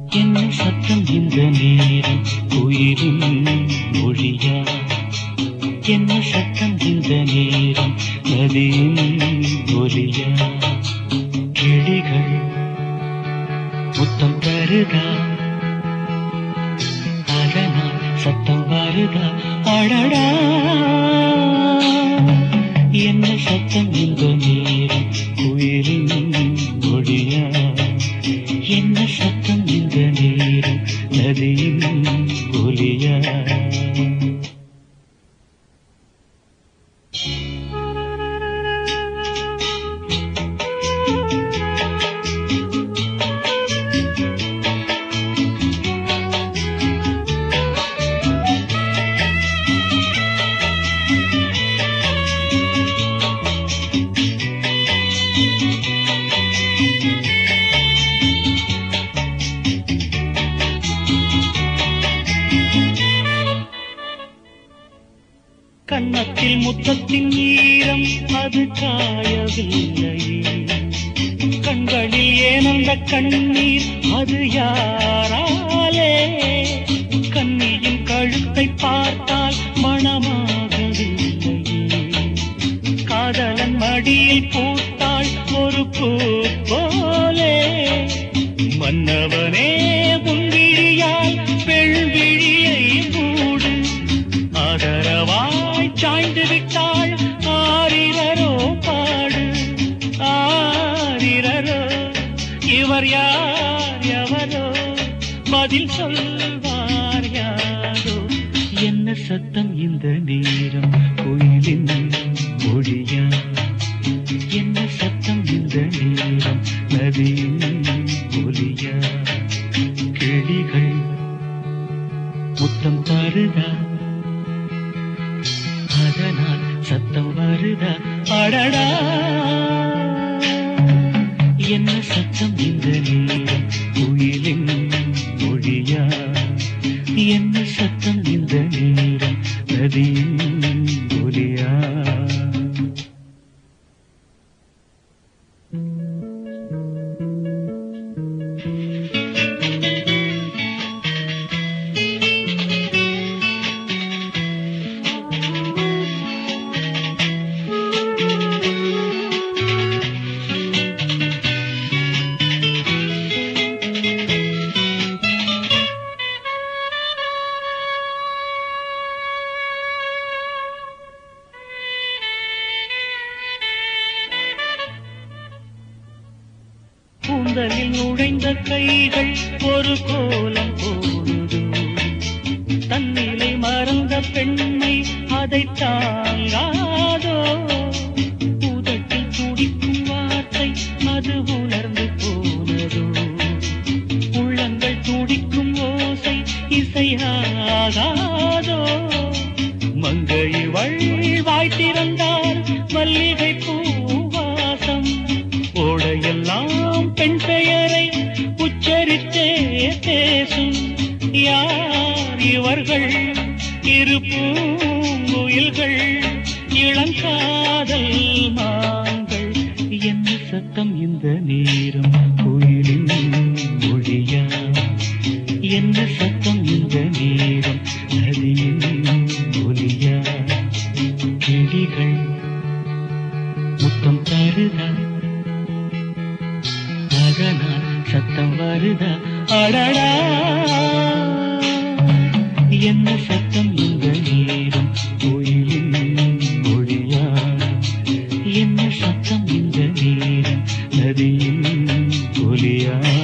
என்ன சத்தம் இந்த நேரம் குயிலின் மொழியா என்ன சத்தம் இந்த நேரம் நதியின் ஒலியா கிளிகள் முத்தம் தருதா அதனால் சத்தம் வருதா அடடா என்ன சத்தம் இந்த நேரம் குயிலின் மொழியா என்ன சத்தம் இந்த நேரம் நதியின் ஒலியா கன்னத்தில் முத்தத்தின் ஈரம் அது காயவில்லை கண்களில் ஏனந்த கண்ணீர் அது யாராலே கண்ணியின் கழுத்தை பார்த்தால் மணமாகவில்லை காதலன் மடியில் பூத்தாள் ஒரு பூ போலே மன்னவனே முன்விழியால் பெண்விழியை மூடு ஆதரவாய் சாய்ந்து விட்டாள் ஆரிரரோ பாடு ஆரிரரோ இவர் யார் எவரோ பதில் சொல்வார் யாரோ என்ன சத்தம் இந்த நேரம் கோயிலின் மொழியா என்ன சத்தம் இந்த நேரம் நதியின் ஒலியா கிளிகள் முத்தம் தருதா அதனால் சத்தம் வருதா அடடா என்ன சத்தம் இந்த நேரம் குயிலின் மொழியா என்ன சத்தம் இந்த நேரம் நதியின் ஒலியா கூந்தலில் நுழைந்த கைகள் ஒரு கோலம் போடுது தன்னிலை மறந்த பெண்மை அதை தாங்காதோ உதட்டில் துடிக்கும் வார்த்தை அது உணர்ந்து போனதோ உள்ளங்கள் துடிக்கும் ஓசை இசையாகாதோ மங்கை வாய் திறந்தால் மல்லிகை பூவாசம் ஓடையெல்லாம் பெண் பெயரை உச்சரித்தே பேசும் யார் இவர்கள் இரு பூங்குயில்கள் இளங்காதல் மாங்கள் என்ன சத்தம் இந்த நேரம் கோயிலின் மொழியா என்ன சத்தம் இந்த நேரம் நதியின் ஒலியா கிளிகள் முத்தம் தருதா அதனால் சத்தம் வருதா அடடா என்ன சத்தம் இந்த நேரம் கோயிலின் மொழியா என்ன சத்தம் இந்த நேரம் நதியின் ஒலியா